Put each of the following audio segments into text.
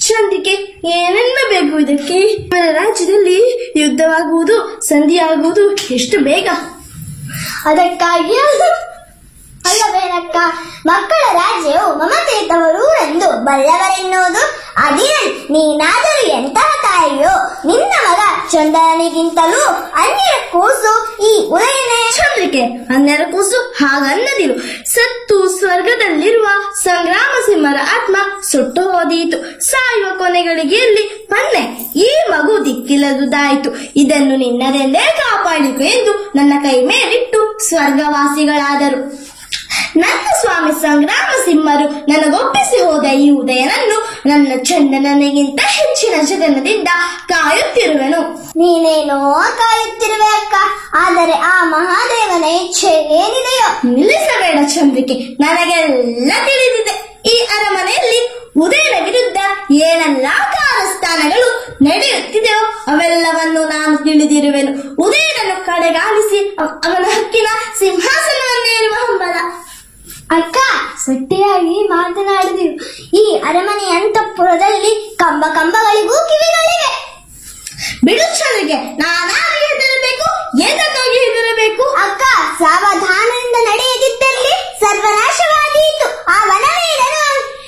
ಚಂದ್ರಿಕೆ ಏನೆನ್ನಬೇಕು ಇದಕ್ಕೆ మన ರಾಜ್ಯದಲ್ಲಿ ಯುದ್ಧವಾಗುವುದು ಸಂಧಿಯಾಗುವುದು ಎಷ್ಟು ಬೇಗ ಅದಕ್ಕಾಗಿ ಅಲ್ಲವೇನಕ್ಕ ಮಕ್ಕಳ ರಾಜ್ಯವು ಮಮತೆ ತವರೂರೆಂದು ಬಲ್ಲವರೆನ್ನುವುದು ಅದಿನ ನೀನಾದರೂ ಎಂತಹ ತಾಯಿಯೋ ನಿನ್ನ ಮಗ ಚಂದನಿಗಿಂತಲೂ ಅನ್ಯರ ಕೂಸು ಈ ಉದಯನೇ ಚಂದ್ರಿಕೆ ಹನ್ನೆರ ಕೂಸು ಹಾಗನ್ನದಿರು ಸತ್ತು ಸ್ವರ್ಗದಲ್ಲಿರುವ ಸಂಗ್ರಾಮ ಸಿಂಹರ ಆತ್ಮ ಸುಟ್ಟು ಹೋದೀತು ಸಾಯುವ ಕೊನೆಗಳಿಗೆ ಇಲ್ಲಿ ಪನ್ನೆ ಈ ಮಗು ದಿಕ್ಕಿಲ್ಲದುದಾಯಿತು ಇದನ್ನು ನಿನ್ನದೆಂದೇ ಕಾಪಾಡಿಕು ಎಂದು ನನ್ನ ಕೈ ಮೇಲಿಟ್ಟು ಸ್ವರ್ಗವಾಸಿಗಳಾದರು ನನ್ನ ಸ್ವಾಮಿ ಸಂಗ್ರಾಮ ಸಿಂಹರು ನನಗೊಪ್ಪಿಸಿ ಹೋದ ಈ ಉದಯನನ್ನು ನನ್ನ ಚಂದನನಿಗಿಂತ ಹೆಚ್ಚಿನ ಜತನದಿಂದ ಕಾಯುತ್ತಿರುವೆನು ನೀನೇನೋ ಕಾಯುತ್ತಿರುವೆ ಅಕ್ಕ ಆದರೆ ಆ ಮಹಾದೇವನ ಇಚ್ಛೆ ಏನಿದೆಯೋ ನಿಲ್ಲಿಸಬೇಡ ಚಂದ್ರಿಕೆ ನನಗೆಲ್ಲ ತಿಳಿದಿದೆ ಈ ಅರಮನೆಯಲ್ಲಿ ಉದಯನ ವಿರುದ್ಧ ಏನೆಲ್ಲ ಕಾರಸ್ಥಾನಗಳು ನಡೆಯುತ್ತಿದೆಯೋ ಅವೆಲ್ಲವನ್ನು ನಾನು ತಿಳಿದಿರುವೆನು ಉದಯನನ್ನು ಕಡೆಗಾಣಿಸಿ ಅವ- ಅವನ ಹಕ್ಕಿನ ಸಿಂಹಾಸನವನ್ನೇರುವ ಹಂಬಲ ಅಕ್ಕ ಸಟ್ಟಿಯಾಗಿ ಮಾತನಾಡಿದೆವು ಈ ಅರಮನೆಯ ಅಂತಃಪುರದಲ್ಲಿ ಕಂಬ ಕಂಬಗಳಿಗೂ ಕಿವಿಗಳಿವೆ ಬಿಡು ಚಂದ್ರಿಕೆ ನಾನಾಗಿ ಹೆದರಬೇಕು ಏನಕ್ಕಾಗಿ ಹೆದರಬೇಕು ಅಕ್ಕ ಸಾವಧಾನದಿಂದ ನಡೆಯದಿದ್ದಲ್ಲಿ ಸರ್ವನಾಶವಾದೀತು ಆ ವನವೀರನು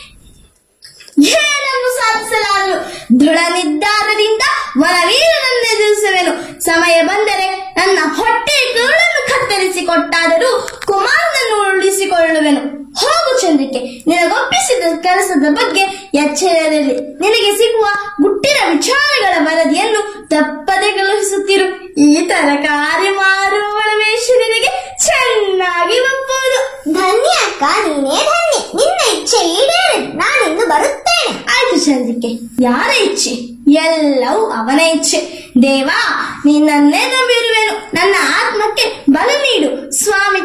ಏನನ್ನು ಸಾಧಿಸಲಾರನು ದೃಢ ನಿರ್ಧಾರದಿಂದ ವರವೀರನನ್ನು ಎದುರಿಸುವೆನು ಸಮಯ ಬಂದರೆ ನನ್ನ ಹೊಟ್ಟೆ ಕರುಳನ್ನು ಕತ್ತರಿಸಿ ಕೊಟ್ಟಾದರೂ ಕುಮಾರನನ್ನು ಉಳಿಸಿಕೊಳ್ಳುವೆನು ಹೋಗು ಚಂದ್ರಿಕೆ ನಿನಗೊಪ್ಪಿಸಿದ ಕೆಲಸದ ಬಗ್ಗೆ ಎಚ್ಚರದಲ್ಲಿ ನಿನಗೆ ಸಿಗುವ ಗುಟ್ಟಿನ ವಿಚಾರಗಳ ವರದಿಯನ್ನು ತಪ್ಪದೆ ಕಳುಹಿಸುತ್ತಿರು ಈ ತರಕಾರಿ ಮಾರುವವಳ ವೇಷ ನಿನಗೆ ಚೆನ್ನಾಗಿ ಒಪ್ಪುವುದು ಧನ್ಯ ಅಕ್ಕ ನೀನೇ ಧನ್ಯ ನಿನ್ನ ಇಚ್ಛೆ ಈಡೇರಿ ನಾನಿಂದು ಬರುತ್ತೇನೆ ಆಯ್ತು ಚಂದ್ರಿಕೆ ಯಾರ ಇಚ್ಛೆ ಎಲ್ಲವೂ ಅವನ ಇಚ್ಛೆ ದೇವಾ ನಿನ್ನನ್ನೇ ನಂಬಿರುವೆನು ನನ್ನ ಆತ್ಮಕ್ಕೆ ಬಲ ನೀಡು ಸ್ವಾಮಿ